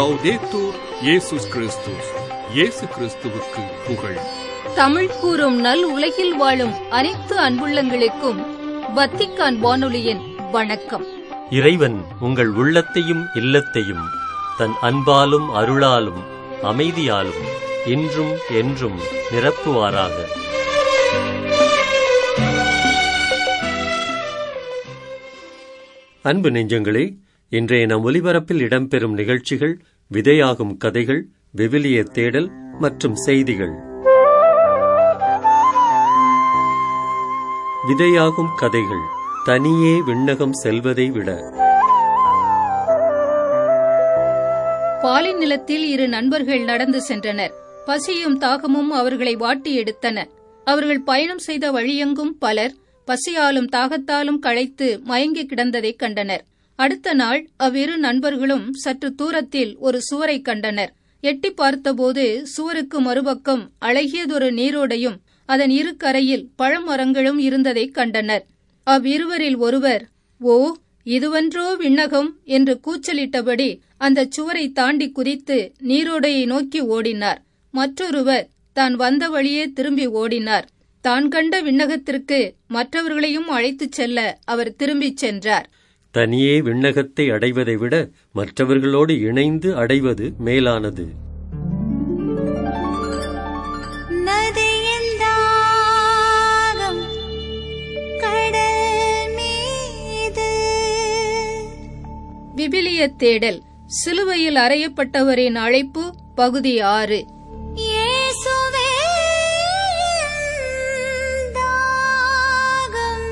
லவ்தேத்தூர் இயேசுஸ் கிறிஸ்துஸ் இயேசு கிறிஸ்துவுக்கு புகழ் தமிழ் கூறும் நல் உலகில் வாழும் அனைத்து அன்புள்ளங்களுக்கும் வத்திக்கான் வானொலியின் வணக்கம் இறைவன் உங்கள் உள்ளத்தையும் இல்லத்தையும் தன் அன்பாலும் அருளாலும் அமைதியாலும் இன்றும் என்றும் நிரப்புவாராக அன்பு நெஞ்சங்களே இன்றைய நம் ஒலிபரப்பில் இடம்பெறும் நிகழ்ச்சிகள் விதையாகும் கதைகள் விவிலிய தேடல் மற்றும் செய்திகள் விதையாகும் கதைகள் தனியே விண்ணகம் செல்வதை விட பாலின் நிலத்தில் இரு நண்பர்கள் நடந்து சென்றனர் பசியும் தாகமும் அவர்களை வாட்டி எடுத்தன அவர்கள் பயணம் செய்த வழியெங்கும் பலர் பசியாலும் தாகத்தாலும் களைத்து மயங்கி கிடந்ததைக் கண்டனர் அடுத்த நாள் அவ்விரு நண்பர்களும் சற்று தூரத்தில் ஒரு சுவரை கண்டனர் எட்டி பார்த்தபோது சுவருக்கு மறுபக்கம் அழகியதொரு நீரோடையும் அதன் இரு கரையில் பழமரங்களும் இருந்ததைக் கண்டனர் அவ்விருவரில் ஒருவர் ஓ இதுவன்றோ விண்ணகம் என்று கூச்சலிட்டபடி அந்த சுவரை தாண்டி குதித்து நீரோடையை நோக்கி ஓடினார் மற்றொருவர் தான் வந்த வழியே திரும்பி ஓடினார் தான் கண்ட விண்ணகத்திற்கு மற்றவர்களையும் அழைத்துச் செல்ல அவர் திரும்பிச் சென்றார் தனியே விண்ணகத்தை அடைவதை விட மற்றவர்களோடு இணைந்து அடைவது மேலானது நதியின் தாகம் கடல் மீது விபிலிய தேடல் சிலுவையில் அறையப்பட்டவரின் அழைப்பு பகுதி ஆறு இயேசுவே தாகம்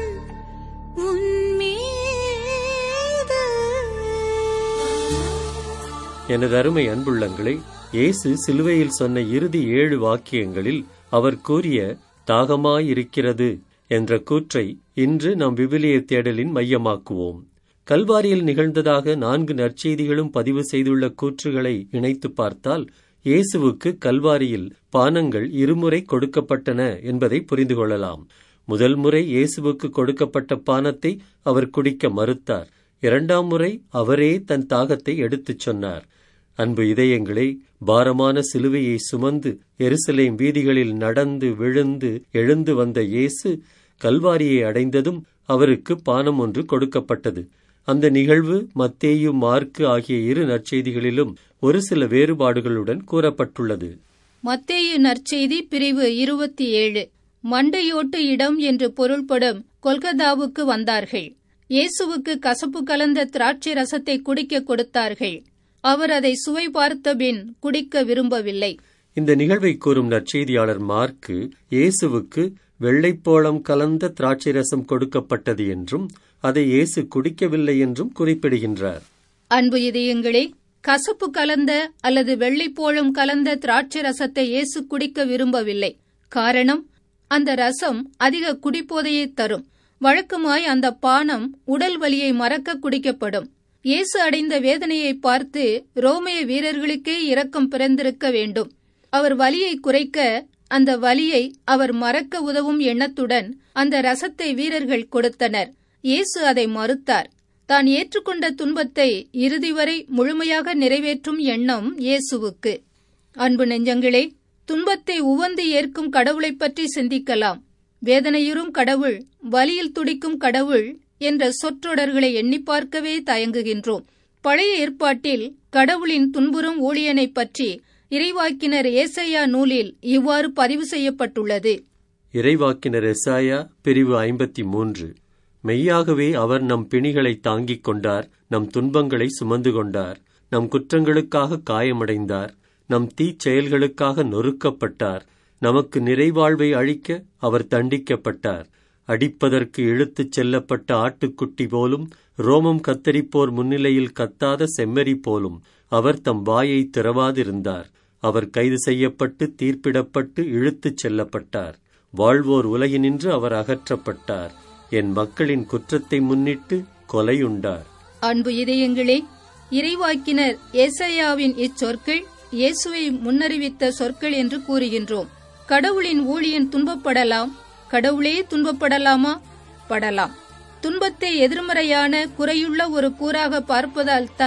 உன்மீது எனது அருமை அன்புள்ளங்களே இயேசு சிலுவையில் சொன்ன இறுதி ஏழு வாக்கியங்களில் அவர் கூறிய தாகமாயிருக்கிறது என்ற கூற்றை இன்று நாம் விவிலிய தேடலின் மையமாக்குவோம் கல்வாரியில் நிகழ்ந்ததாக நான்கு நற்செய்திகளும் பதிவு செய்துள்ள கூற்றுகளை இணைத்து பார்த்தால் இயேசுவுக்கு கல்வாரியில் பானங்கள் இருமுறை கொடுக்கப்பட்டன என்பதை புரிந்து கொள்ளலாம் முதல் முறை இயேசுவுக்கு கொடுக்கப்பட்ட பானத்தை அவர் குடிக்க மறுத்தார் இரண்டாம் முறை அவரே தன் தாகத்தை எடுத்துச் சொன்னார் அன்பு இதயங்களே பாரமான சிலுவையை சுமந்து எருசலேம் வீதிகளில் நடந்து விழுந்து எழுந்து வந்த இயேசு கல்வாரியை அடைந்ததும் அவருக்கு பானம் ஒன்று கொடுக்கப்பட்டது அந்த நிகழ்வு மத்தேயு மார்க்கு ஆகிய இரு நற்செய்திகளிலும் ஒரு சில வேறுபாடுகளுடன் கூறப்பட்டுள்ளது மத்தேயு நற்செய்தி பிரிவு இருபத்தி ஏழு மண்டையோட்டு இடம் என்று பொருள்படும் கொல்கதாவுக்கு வந்தார்கள் இயேசுவுக்கு கசப்பு கலந்த திராட்சை ரசத்தை குடிக்க கொடுத்தார்கள் அவர் அதை சுவை பார்த்தபின் குடிக்க விரும்பவில்லை இந்த நிகழ்வை கூறும் நற்செய்தியாளர் மார்க்கு இயேசுவுக்கு வெள்ளைப்போளம் கலந்த திராட்சை ரசம் கொடுக்கப்பட்டது என்றும் அதை இயேசு குடிக்கவில்லை என்றும் குறிப்பிடுகின்றார் அன்பு இதயங்களே கசப்பு கலந்த அல்லது வெள்ளைப்போளம் கலந்த திராட்சை ரசத்தை இயேசு குடிக்க விரும்பவில்லை காரணம் அந்த ரசம் அதிக குடிப்போதையை தரும் வழக்கமாய் அந்த பானம் உடல் வலியை மறக்க குடிக்கப்படும் இயேசு அடைந்த வேதனையை பார்த்து ரோமைய வீரர்களுக்கே இரக்கம் பிறந்திருக்க வேண்டும் அவர் வலியை குறைக்க அந்த வலியை அவர் மறக்க உதவும் எண்ணத்துடன் அந்த ரசத்தை வீரர்கள் கொடுத்தனர் இயேசு அதை மறுத்தார் தான் ஏற்றுக்கொண்ட துன்பத்தை இறுதி வரை முழுமையாக நிறைவேற்றும் எண்ணம் இயேசுவுக்கு அன்பு நெஞ்சங்களே துன்பத்தை உவந்து ஏற்கும் கடவுளைப் பற்றி சிந்திக்கலாம் வேதனையுறும் கடவுள் வலியில் துடிக்கும் கடவுள் என்ற சொற்றொடர்களை எண்ணி பார்க்கவே தயங்குகின்றோம் பழைய ஏற்பாட்டில் கடவுளின் துன்புறும் ஊழியனைப் பற்றி இறைவாக்கினர் ஏசையா நூலில் இவ்வாறு பதிவு செய்யப்பட்டுள்ளது இறைவாக்கினர் எசாயா பிரிவு ஐம்பத்தி மூன்று மெய்யாகவே அவர் நம் பிணிகளை தாங்கிக் கொண்டார் நம் துன்பங்களை சுமந்து கொண்டார் நம் குற்றங்களுக்காக காயமடைந்தார் நம் தீச்செயல்களுக்காக நொறுக்கப்பட்டார் நமக்கு நிறைவாழ்வை அழிக்க அவர் தண்டிக்கப்பட்டார் அடிப்பதற்கு இழுத்துச் செல்லப்பட்ட ஆட்டுக்குட்டி போலும் ரோமம் கத்தரிப்போர் முன்னிலையில் கத்தாத செம்மறி போலும் அவர் தம் வாயை திறவாதிருந்தார் அவர் கைது செய்யப்பட்டு தீர்ப்பிடப்பட்டு இழுத்துச் செல்லப்பட்டார் வாழ்வோர் உலகினின்று அவர் அகற்றப்பட்டார் என் மக்களின் குற்றத்தை முன்னிட்டு கொலையுண்டார் அன்பு இதயங்களே இறைவாக்கினர் ஏசையாவின் இச்சொற்கள் இயேசுவை முன்னறிவித்த சொற்கள் என்று கூறுகின்றோம் கடவுளின் ஊழியன் துன்பப்படலாம் கடவுளே துன்பப்படலாமா படலாம் துன்பத்தை எதிர்மறையான குறையுள்ள ஒரு கூறாக பார்ப்பதால் தான்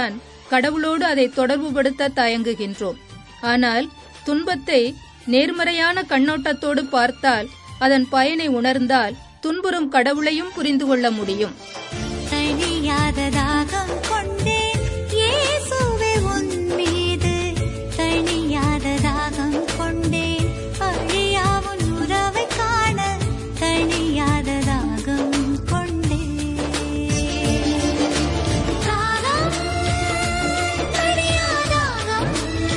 கடவுளோடு அதை தொடர்புபடுத்த தயங்குகின்றோம் ஆனால் துன்பத்தை நேர்மறையான கண்ணோட்டத்தோடு பார்த்தால் அதன் பயனை உணர்ந்தால் துன்புறும் கடவுளையும் புரிந்து கொள்ள முடியும் தணியாத தாகம் கொண்டேன் இயேசுவே உன் மீது தணியாத தாகம் கொண்டேன் அழியா உன் உறவை காண தணியாத தாகம் கொண்டேன் தாகம் தணியாத தாகம்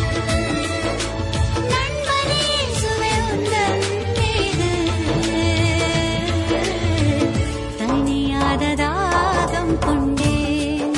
நண்பனே இயேசுவே உந்தன் மீது தணியாத தாகம் கொண்டேன்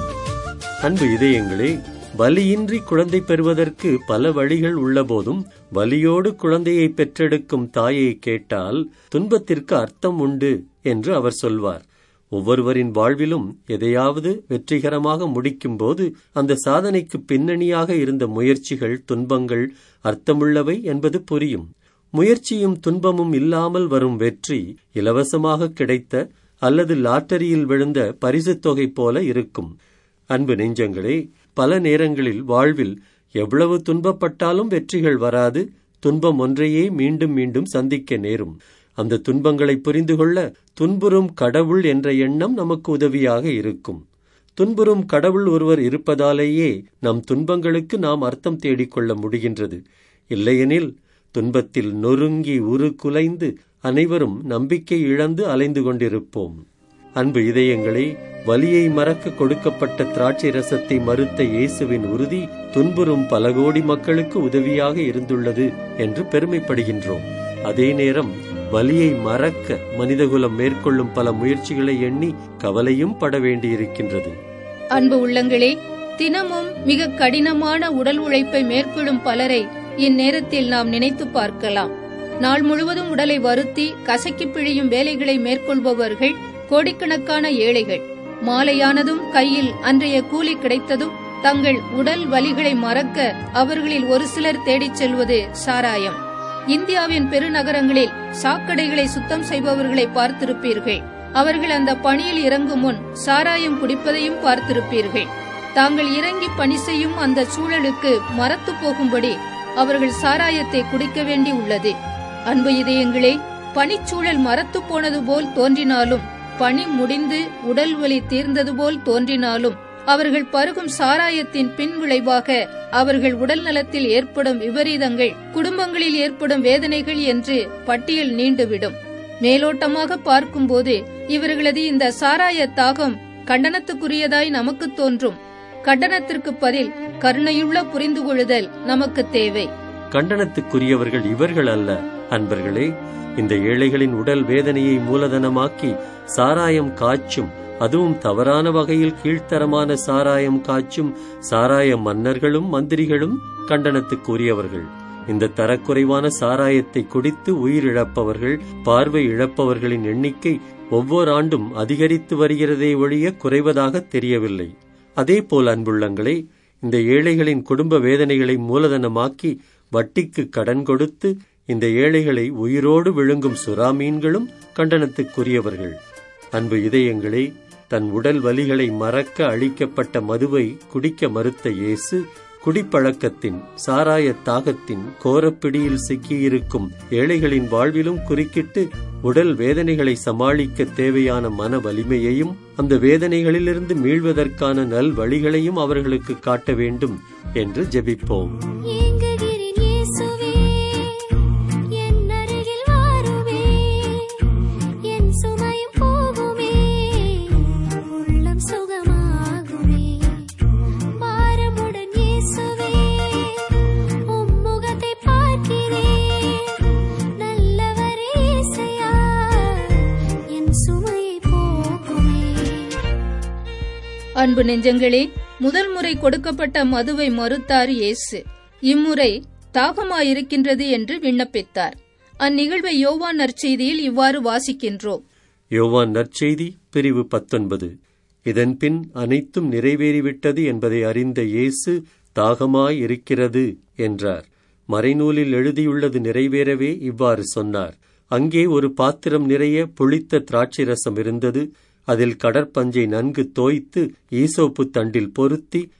அன்பு இதயங்களே பலியின்றி குழந்தை பெறுவதற்கு பல வழிகள் உள்ளபோதும் பலியோடு குழந்தையை பெற்றெடுக்கும் தாயை கேட்டால் துன்பத்திற்கு அர்த்தம் உண்டு என்று அவர் சொல்வார் ஒவ்வொருவரின் வாழ்விலும் எதையாவது வெற்றிகரமாக முடிக்கும்போது அந்த சாதனைக்கு பின்னணியாக இருந்த முயற்சிகள் துன்பங்கள் அர்த்தமுள்ளவை என்பது புரியும் முயற்சியும் துன்பமும் இல்லாமல் வரும் வெற்றி இலவசமாக கிடைத்த அல்லது லாட்டரியில் விழுந்த பரிசுத் தொகை போல இருக்கும் அன்பு நெஞ்சங்களே பல நேரங்களில் வாழ்வில் எவ்வளவு துன்பப்பட்டாலும் வெற்றிகள் வராது துன்பம் ஒன்றையே மீண்டும் மீண்டும் சந்திக்க நேரும் அந்த துன்பங்களை புரிந்து கொள்ள துன்புறும் கடவுள் என்ற எண்ணம் நமக்கு உதவியாக இருக்கும் துன்புறும் கடவுள் ஒருவர் இருப்பதாலேயே நம் துன்பங்களுக்கு நாம் அர்த்தம் தேடிக்கொள்ள முடிகின்றது இல்லையெனில் துன்பத்தில் நொறுங்கி உரு குலைந்து அனைவரும் நம்பிக்கை இழந்து அலைந்து கொண்டிருப்போம் அன்பு இதயங்களே வலியை மறக்க கொடுக்கப்பட்ட திராட்சை ரசத்தை மறுத்த இயேசுவின் உறுதி துன்புறும் பல கோடி மக்களுக்கு உதவியாக இருந்துள்ளது என்று பெருமைப்படுகின்றோம் அதே நேரம் வலியை மறக்க மனிதகுலம் மேற்கொள்ளும் பல முயற்சிகளை எண்ணி கவலையும் பட வேண்டியிருக்கின்றது அன்பு உள்ளங்களே தினமும் மிக கடினமான உடல் உழைப்பை மேற்கொள்ளும் பலரை இந்நேரத்தில் நாம் நினைத்து பார்க்கலாம் நாள் முழுவதும் உடலை வருத்தி கசக்கி பிழியும் வேலைகளை மேற்கொள்பவர்கள் கோடிக்கணக்கான ஏழைகள் மாலையானதும் கையில் அன்றைய கூலி கிடைத்ததும் தங்கள் உடல் வலிகளை மறக்க அவர்களில் ஒரு சிலர் தேடிச் செல்வது சாராயம் இந்தியாவின் பெருநகரங்களில் சாக்கடைகளை சுத்தம் செய்பவர்களை பார்த்திருப்பீர்கள் அவர்கள் அந்த பணியில் இறங்கும் முன் சாராயம் குடிப்பதையும் பார்த்திருப்பீர்கள் தாங்கள் இறங்கி பணி செய்யும் அந்த சூழலுக்கு மறத்து போகும்படி அவர்கள் சாராயத்தை குடிக்க வேண்டி உள்ளது அன்பு இதயங்களே பணிச்சூழல் மறத்து போனது போல் தோன்றினாலும் பணி முடிந்து உடல் வலி தீர்ந்தது போல் தோன்றினாலும் அவர்கள் பருகும் சாராயத்தின் பின் விளைவாக அவர்கள் உடல் நலத்தில் ஏற்படும் விபரீதங்கள் குடும்பங்களில் ஏற்படும் வேதனைகள் என்று பட்டியல் நீண்டுவிடும் மேலோட்டமாக பார்க்கும்போது இவர்களது இந்த சாராய தாகம் கண்டனத்துக்குரியதாய் நமக்கு தோன்றும் கண்டனத்திற்கு பதில் கருணையுள்ள புரிந்து கொள்ளுதல் நமக்கு தேவை கண்டனத்துக்குரியவர்கள் இவர்கள் அல்ல அன்பர்களே இந்த ஏழைகளின் உடல் வேதனையை மூலதனமாக்கி சாராயம் காய்ச்சும் அதுவும் தவறான வகையில் கீழ்த்தரமான சாராயம் காய்ச்சும் சாராய மன்னர்களும் மந்திரிகளும் கண்டனத்துக்குரியவர்கள் இந்த தரக்குறைவான சாராயத்தை குடித்து உயிரிழப்பவர்கள் பார்வை இழப்பவர்களின் எண்ணிக்கை ஒவ்வொரு ஆண்டும் அதிகரித்து வருகிறதே ஒழிய குறைவதாக தெரியவில்லை அதேபோல் அன்புள்ளங்களே இந்த ஏழைகளின் குடும்ப வேதனைகளை மூலதனமாக்கி வட்டிக்கு கடன் கொடுத்து இந்த ஏழைகளை உயிரோடு விழுங்கும் சுறா மீன்களும் கண்டனத்துக்குரியவர்கள் அன்பு இதயங்களே தன் உடல் வலிகளை மறக்க அளிக்கப்பட்ட மதுவை குடிக்க மறுத்த இயேசு குடிப்பழக்கத்தின் சாராய தாகத்தின் கோரப்பிடியில் சிக்கியிருக்கும் ஏழைகளின் வாழ்விலும் குறுக்கிட்டு உடல் வேதனைகளை சமாளிக்க தேவையான மன வலிமையையும் அந்த வேதனைகளிலிருந்து மீள்வதற்கான நல் வழிகளையும் அவர்களுக்கு காட்ட வேண்டும் என்று ஜெபிப்போம் ஏங்குகிறேன் இயேசுவே என் அருகில் வாருமே என் சுமையும் போகுமே உள்ளம் சுகமாகுமே பாரமுடன் இயேசுவே உம் முகத்தை பார்க்கிறேன் நல்லவரே இயேசையா என் சுமையை போக்குமே அன்பு நெஞ்சங்களே முதல் முறை கொடுக்கப்பட்ட மதுவை மறுத்தார் இயேசு இம்முறை தாகமாயிருக்கின்றது என்று விண்ணப்பித்தார் அந்நிகழ்வை யோவான் நற்செய்தியில் இவ்வாறு வாசிக்கின்றோம் யோவான் நற்செய்தி பிரிவு பத்தொன்பது இதன்பின் அனைத்தும் நிறைவேறிவிட்டது என்பதை அறிந்த இயேசு தாகமாய் இருக்கிறது என்றார் மறைநூலில் எழுதியுள்ளது நிறைவேறவே இவ்வாறு சொன்னார் அங்கே ஒரு பாத்திரம் நிறைய புளித்த திராட்சை ரசம் இருந்தது அதில் கடற்பஞ்சை நன்கு தோய்த்து ஈசோப்பு தண்டில் பொருத்தி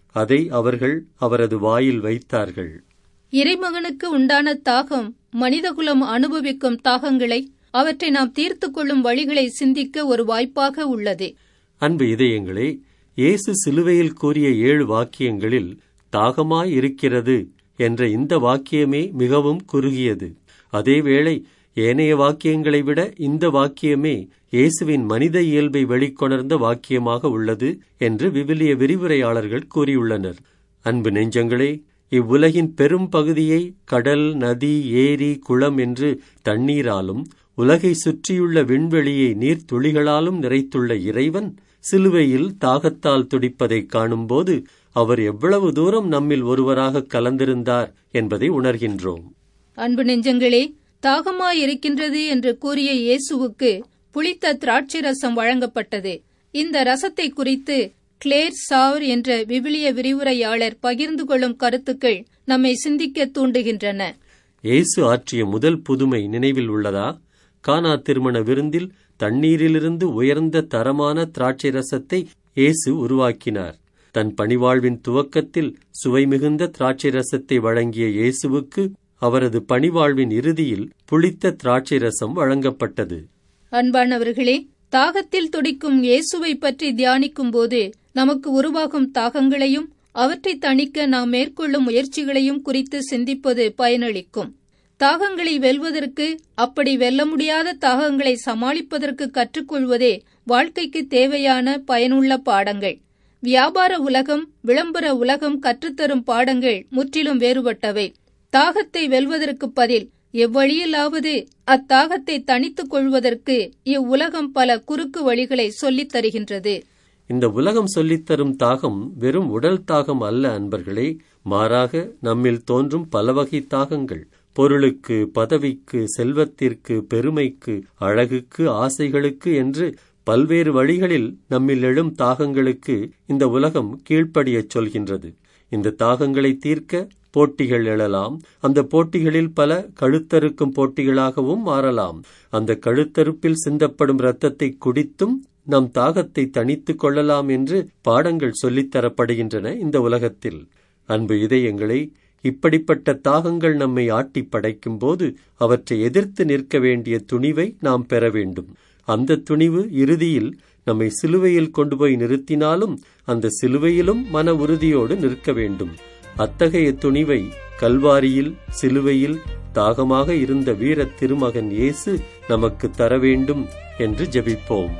அதை அவர்கள் அவரது வாயில் வைத்தார்கள் இறைமகனுக்கு உண்டான தாகம் மனிதகுலம் அனுபவிக்கும் தாகங்களை அவற்றை நாம் தீர்த்துக் கொள்ளும் வழிகளை சிந்திக்க ஒரு வாய்ப்பாக உள்ளது அன்பு இதயங்களே இயேசு சிலுவையில் கூறிய ஏழு வாக்கியங்களில் தாகமாய் இருக்கிறது என்ற இந்த வாக்கியமே மிகவும் குறுகியது அதேவேளை ஏனைய வாக்கியங்களை விட இந்த வாக்கியமே இயேசுவின் மனித இயல்பை வெளிக்கொணர்ந்த வாக்கியமாக உள்ளது என்று விவிலிய விரிவுரையாளர்கள் கூறியுள்ளனர் அன்பு நெஞ்சங்களே இவ்வுலகின் பெரும் பகுதியை கடல் நதி ஏரி குளம் என்று தண்ணீராலும் உலகை சுற்றியுள்ள விண்வெளியை நீர்த்துளிகளாலும் நிறைத்துள்ள இறைவன் சிலுவையில் தாகத்தால் துடிப்பதைக் காணும்போது அவர் எவ்வளவு தூரம் நம்மில் ஒருவராக கலந்திருந்தார் என்பதை உணர்கின்றோம் அன்பு நெஞ்சங்களே தாகமாயிருக்கின்றது என்று கூறிய இயேசுவுக்கு புளித்த திராட்சை ரசம் வழங்கப்பட்டது இந்த ரசத்தை குறித்து கிளேர் சாவர் என்ற விவிலிய விரிவுரையாளர் பகிர்ந்து கொள்ளும் கருத்துக்கள் நம்மை சிந்திக்க தூண்டுகின்றன இயேசு ஆற்றிய முதல் புதுமை நினைவில் உள்ளதா கானா திருமண விருந்தில் தண்ணீரிலிருந்து உயர்ந்த தரமான திராட்சை ரசத்தை இயேசு உருவாக்கினார் தன் பணிவாழ்வின் துவக்கத்தில் சுவை மிகுந்த திராட்சை ரசத்தை வழங்கிய இயேசுவுக்கு அவரது பணிவாழ்வின் இறுதியில் புளித்த திராட்சை ரசம் வழங்கப்பட்டது அன்பானவர்களே தாகத்தில் துடிக்கும் இயேசுவை பற்றி தியானிக்கும் போது நமக்கு உருவாகும் தாகங்களையும் அவற்றை தணிக்க நாம் மேற்கொள்ளும் முயற்சிகளையும் குறித்து சிந்திப்பது பயனளிக்கும் தாகங்களை வெல்வதற்கு அப்படி வெல்ல முடியாத தாகங்களை சமாளிப்பதற்கு கற்றுக்கொள்வதே வாழ்க்கைக்கு தேவையான பயனுள்ள பாடங்கள் வியாபார உலகம் விளம்பர உலகம் கற்றுத்தரும் பாடங்கள் முற்றிலும் வேறுபட்டவை தாகத்தை வெல்வதற்கு பதில் எவ்வழியிலாவது அத்தாகத்தை தணித்துக் கொள்வதற்கு இவ்வுலகம் பல குறுக்கு வழிகளை சொல்லித் தருகின்றது இந்த உலகம் சொல்லித்தரும் தாகம் வெறும் உடல் தாகம் அல்ல அன்பர்களே மாறாக நம்மில் தோன்றும் பல வகை தாகங்கள் பொருளுக்கு பதவிக்கு செல்வத்திற்கு பெருமைக்கு அழகுக்கு ஆசைகளுக்கு என்று பல்வேறு வழிகளில் நம்மில் எழும் தாகங்களுக்கு இந்த உலகம் கீழ்ப்படியச் சொல்கின்றது இந்த தாகங்களை தீர்க்க போட்டிகள் எழலாம் அந்த போட்டிகளில் பல கழுத்தறுக்கும் போட்டிகளாகவும் மாறலாம் அந்த கழுத்தறுப்பில் சிந்தப்படும் இரத்தத்தை குடித்தும் நம் தாகத்தை தணித்துக் கொள்ளலாம் என்று பாடங்கள் சொல்லித் தரப்படுகின்றன இந்த உலகத்தில் அன்பு இதயங்களை இப்படிப்பட்ட தாகங்கள் நம்மை ஆட்டி படைக்கும் போது அவற்றை எதிர்த்து நிற்க வேண்டிய துணிவை நாம் பெற வேண்டும் அந்த துணிவு இறுதியில் நம்மை சிலுவையில் கொண்டு போய் நிறுத்தினாலும் அந்த சிலுவையிலும் மன உறுதியோடு நிற்க வேண்டும் அத்தகைய துணிவை கல்வாரியில் சிலுவையில் தாகமாக இருந்த வீர திருமகன் இயேசு நமக்கு தர வேண்டும் என்று ஜெபிப்போம்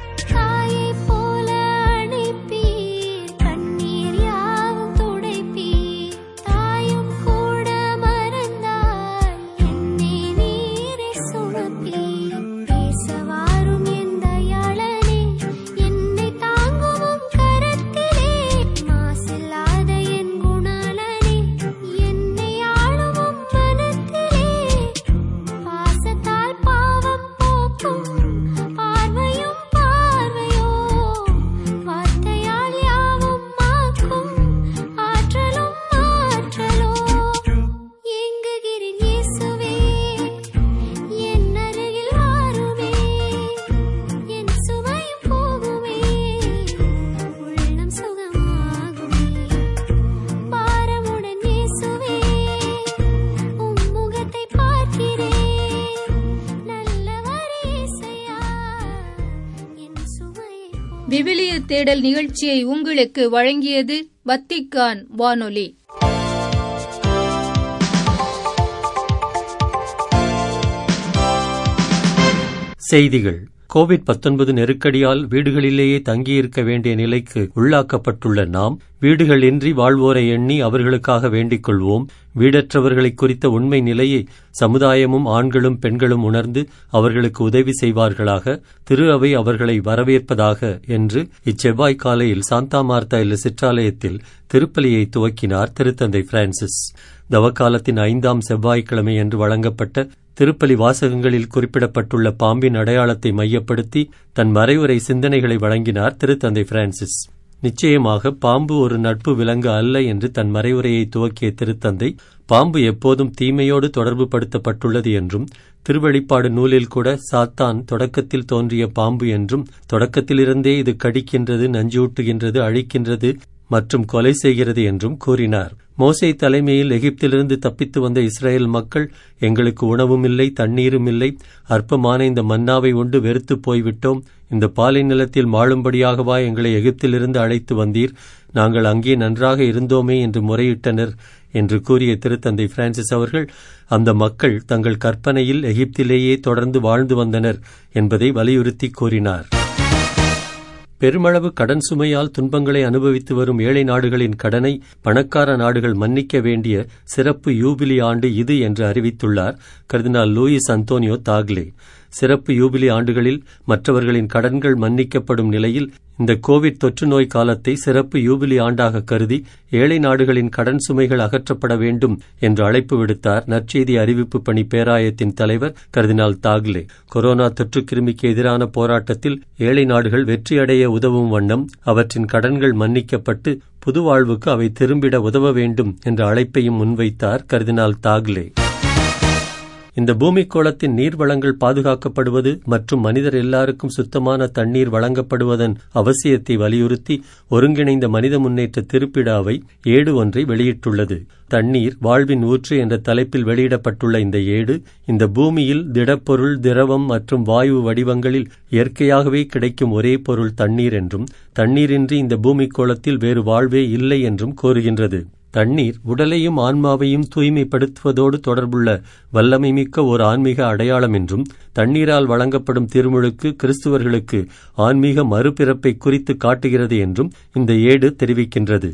தாயை போல அணைப்பீர் கண்ணீர் யாவும் துடைப்பீர் தாயும் கூட மறந்தால் என்னை நீரே சுமப்பீர் பேசவாரும் என் தயாளனே என்னை தாங்குவும் கரத்திலே மாசில்லாத என் குணாளனே என்னை ஆளுவும் மனத்திலே பாசத்தால் பாவம் போக்கும் பார்வையும் பார்வையோ வார்த்தையால் யாவும் மாக்கும் ஆற்றலும் ஆற்றலோ எங்குகிறேன் இயேசுவே என் அருகில் வாருமே என் சுமையும் போகுமே உள்ளம் சுகமாகுமே பாரமுடன் இயேசுவே உம் முகத்தை பார்க்கிறேன் நல்லவர் இயேசையா என் சுமையை போக்கும் விவிலிய தேடல் நிகழ்ச்சியை உங்களுக்கு வழங்கியது வத்திக்கான் வானொலி செய்திகள் கோவிட் 19 நெருக்கடியால் வீடுகளிலேயே தங்கியிருக்க வேண்டிய நிலைக்கு உள்ளாக்கப்பட்டுள்ள நாம் வீடுகளின்றி வாழ்வோரை எண்ணி அவர்களுக்காக வேண்டிக் கொள்வோம் வீடற்றவர்களை குறித்த உண்மை நிலையை சமுதாயமும் ஆண்களும் பெண்களும் உணர்ந்து அவர்களுக்கு உதவி செய்வார்களாக திரு அவை அவர்களை வரவேற்பதாக என்று இச்செவ்வாய் காலையில் சாந்தா மார்த்தா இல்ல சிற்றாலயத்தில் திருப்பலியை துவக்கினார் திருத்தந்தை பிரான்சிஸ் தவக்காலத்தின் ஐந்தாம் செவ்வாய்க்கிழமை என்று வழங்கப்பட்ட திருப்பலி வாசகங்களில் குறிப்பிடப்பட்டுள்ள பாம்பின் அடையாளத்தை மையப்படுத்தி தன் மறைவுரை சிந்தனைகளை வழங்கினார் திருத்தந்தை பிரான்சிஸ் நிச்சயமாக பாம்பு ஒரு நட்பு விலங்கு அல்ல என்று தன் மறைவுரையை துவக்கிய திருத்தந்தை பாம்பு எப்போதும் தீமையோடு தொடர்பு படுத்தப்பட்டுள்ளது என்றும் திருவெளிப்பாடு நூலில் கூட சாத்தான் தொடக்கத்தில் தோன்றிய பாம்பு என்றும் தொடக்கத்திலிருந்தே இது கடிக்கின்றது நஞ்சூட்டுகின்றது அழிக்கின்றது மற்றும் கொலை செய்கிறது என்றும் கூறினார் மோசே தலைமையில் எகிப்திலிருந்து தப்பித்து வந்த இஸ்ரேல் மக்கள் எங்களுக்கு உணவும் இல்லை தண்ணீரும் இல்லை அற்பமான இந்த மன்னாவை உண்டு வெறுத்து போய்விட்டோம் இந்த பாலை நிலத்தில் வாழும்படியாகவா எங்களை எகிப்திலிருந்து அழைத்து வந்தீர் நாங்கள் அங்கே நன்றாக இருந்தோமே என்று முறையிட்டனர் என்று கூறிய திருத்தந்தை பிரான்சிஸ் அவர்கள் அந்த மக்கள் தங்கள் கற்பனையில் எகிப்திலேயே தொடர்ந்து வாழ்ந்து வந்தனர் என்பதை வலியுறுத்தி கூறினார் பெருமளவு கடன் சுமையால் துன்பங்களை அனுபவித்து வரும் ஏழை நாடுகளின் கடனை பணக்கார நாடுகள் மன்னிக்க வேண்டிய சிறப்பு யூபிலி ஆண்டு இது என்று அறிவித்துள்ளார் கர்தினால் லூயிஸ் அந்தோனியோ தாக்லே சிறப்பு யூபிலி ஆண்டுகளில் மற்றவர்களின் கடன்கள் மன்னிக்கப்படும் நிலையில் இந்த கோவிட் தொற்று நோய் காலத்தை சிறப்பு யூபிலி ஆண்டாக கருதி ஏழை நாடுகளின் கடன் சுமைகள் அகற்றப்பட வேண்டும் என்று அழைப்பு விடுத்தார் நற்செய்தி அறிவிப்பு பணி பேராயத்தின் தலைவர் கர்தினால் தாக்லே கொரோனா தொற்று கிருமிக்கு எதிரான போராட்டத்தில் ஏழை நாடுகள் வெற்றியடைய உதவும் வண்ணம் அவற்றின் கடன்கள் மன்னிக்கப்பட்டு புது வாழ்வுக்கு அவை திரும்பிட உதவ வேண்டும் என்ற அழைப்பையும் முன்வைத்தார் கர்தினால் தாக்லே இந்த பூமிக்கோளத்தின் நீர் வளங்கள் பாதுகாக்கப்படுவது மற்றும் மனிதர் எல்லாருக்கும் சுத்தமான தண்ணீர் வழங்கப்படுவதன் அவசியத்தை வலியுறுத்தி ஒருங்கிணைந்த மனித முன்னேற்ற திருப்பிட அவை ஏடு ஒன்றை வெளியிட்டுள்ளது தண்ணீர் வாழ்வின் ஊற்று என்ற தலைப்பில் வெளியிடப்பட்டுள்ள இந்த ஏடு இந்த பூமியில் திடப்பொருள் திரவம் மற்றும் வாயு வடிவங்களில் இயற்கையாகவே கிடைக்கும் ஒரே பொருள் தண்ணீர் என்றும் தண்ணீரின்றி இந்த பூமிக்கோளத்தில் வேறு வாழ்வே இல்லை என்றும் கோருகின்றது தண்ணீர் உடலையும் ஆன்மாவையும் தூய்மைப்படுத்துவதோடு தொடர்புள்ள வல்லமை மிக்க ஒரு ஆன்மீக அடையாளம் என்றும் தண்ணீரால் வழங்கப்படும் திருமுழுக்கு கிறிஸ்துவர்களுக்கு ஆன்மீக மறுபிறப்பை குறித்து காட்டுகிறது என்றும் இந்த ஏடு தெரிவிக்கின்றது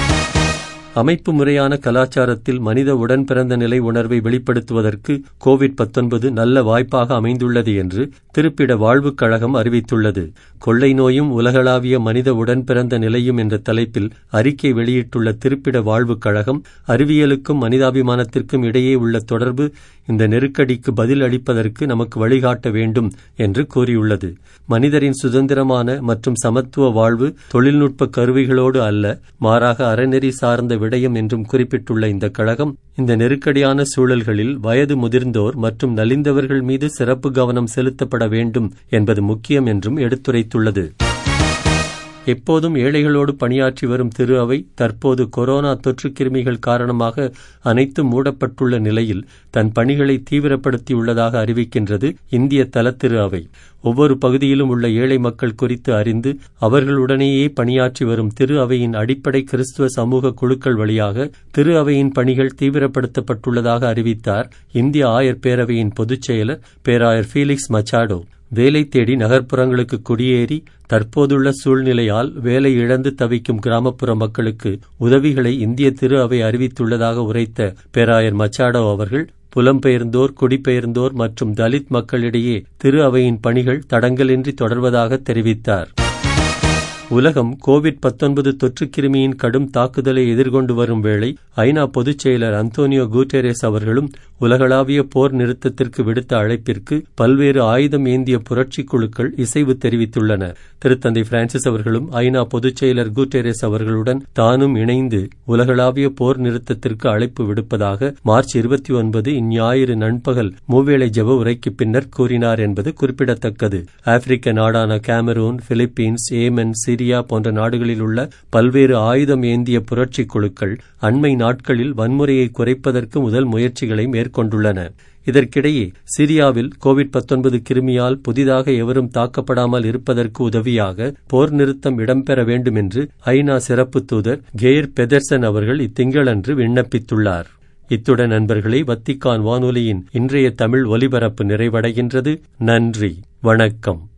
அமைப்பு முறையான கலாச்சாரத்தில் மனித உடன் பிறந்த நிலை உணர்வை வெளிப்படுத்துவதற்கு கோவிட் பத்தொன்பது நல்ல வாய்ப்பாக அமைந்துள்ளது என்று திருப்பிட வாழ்வுக் கழகம் அறிவித்துள்ளது கொள்ளை நோயும் உலகளாவிய மனித உடன் பிறந்த நிலையும் என்ற தலைப்பில் அறிக்கை வெளியிட்டுள்ள திருப்பிட வாழ்வுக் கழகம் அறிவியலுக்கும் மனிதாபிமானத்திற்கும் இடையே உள்ள தொடர்பு இந்த நெருக்கடிக்கு பதில் அளிப்பதற்கு நமக்கு வழிகாட்ட வேண்டும் என்று கூறியுள்ளது மனிதரின் சுதந்திரமான மற்றும் சமத்துவ வாழ்வு தொழில்நுட்ப கருவிகளோடு அல்ல மாறாக அறநெறி சார்ந்த விடயம் என்றும் குறிப்பிட்டுள்ள இந்த கழகம் இந்த நெருக்கடியான சூழல்களில் வயது முதிர்ந்தோர் மற்றும் நலிந்தவர்கள் மீது சிறப்பு கவனம் செலுத்தப்பட வேண்டும் என்பது முக்கியம் என்றும் எடுத்துரைத்துள்ளது எப்போதும் ஏழைகளோடு பணியாற்றி வரும் திரு அவை தற்போது கொரோனா தொற்று கிருமிகள் காரணமாக அனைத்தும் மூடப்பட்டுள்ள நிலையில் தன் பணிகளை தீவிரப்படுத்தியுள்ளதாக அறிவிக்கின்றது இந்திய தலத்திரு அவை ஒவ்வொரு பகுதியிலும் உள்ள ஏழை மக்கள் குறித்து அறிந்து அவர்களுடனேயே பணியாற்றி வரும் திரு அவையின் அடிப்படை கிறிஸ்துவ சமூக குழுக்கள் வழியாக திரு அவையின் பணிகள் தீவிரப்படுத்தப்பட்டுள்ளதாக அறிவித்தார் இந்திய ஆயர் பேரவையின் பொதுச் செயலர் பேராயர் ஃபீலிக்ஸ் மச்சாடோ வேலை தேடி நகர்ப்புறங்களுக்கு குடியேறி தற்போதுள்ள சூழ்நிலையால் வேலை இழந்து தவிக்கும் கிராமப்புற மக்களுக்கு உதவிகளை இந்திய திரு அவை அறிவித்துள்ளதாக உரைத்த பேராயர் மச்சாடோ அவர்கள் புலம்பெயர்ந்தோர் குடிபெயர்ந்தோர் மற்றும் தலித் மக்களிடையே திரு அவையின் பணிகள் தடங்கலின்றி தொடர்வதாக தெரிவித்தார் உலகம் கோவிட் பத்தொன்பது தொற்று கிருமியின் கடும் தாக்குதலை எதிர்கொண்டு வரும் வேளை ஐநா பொதுச் செயலர் அந்தோனியோ குட்டேரஸ் அவர்களும் உலகளாவிய போர் நிறுத்தத்திற்கு விடுத்த அழைப்பிற்கு பல்வேறு ஆயுதம் ஏந்திய புரட்சி குழுக்கள் இசைவு தெரிவித்துள்ளன திருத்தந்தை பிரான்சிஸ் அவர்களும் ஐநா பொதுச் செயலர் குட்டேரஸ் அவர்களுடன் தானும் இணைந்து உலகளாவிய போர் நிறுத்தத்திற்கு அழைப்பு விடுப்பதாக மார்ச் இருபத்தி ஒன்பது இந்ஞாயிறு நண்பகல் மூவேளை ஜெப உரைக்கு பின்னர் கூறினார் என்பது குறிப்பிடத்தக்கது ஆப்பிரிக்க நாடான கேமரூன் பிலிப்பீன்ஸ் ஏமன் சிரியா போன்ற நாடுகளில் உள்ள பல்வேறு ஆயுதம் ஏந்திய புரட்சி குழுக்கள் அண்மை நாட்களில் வன்முறையை குறைப்பதற்கு முதல் முயற்சிகளை மேற்கொண்டுள்ளன இதற்கிடையே சிரியாவில் கோவிட் பத்தொன்பது கிருமியால் புதிதாக எவரும் தாக்கப்படாமல் இருப்பதற்கு உதவியாக போர் நிறுத்தம் இடம்பெற வேண்டும் என்று ஐநா சிறப்பு தூதர் கெய்ர் பெதர்சன் அவர்கள் இத்திங்களன்று விண்ணப்பித்துள்ளார் இத்துடன் நண்பர்களே வத்திக்கான் வானொலியின் இன்றைய தமிழ் ஒலிபரப்பு நிறைவடைகின்றது நன்றி வணக்கம்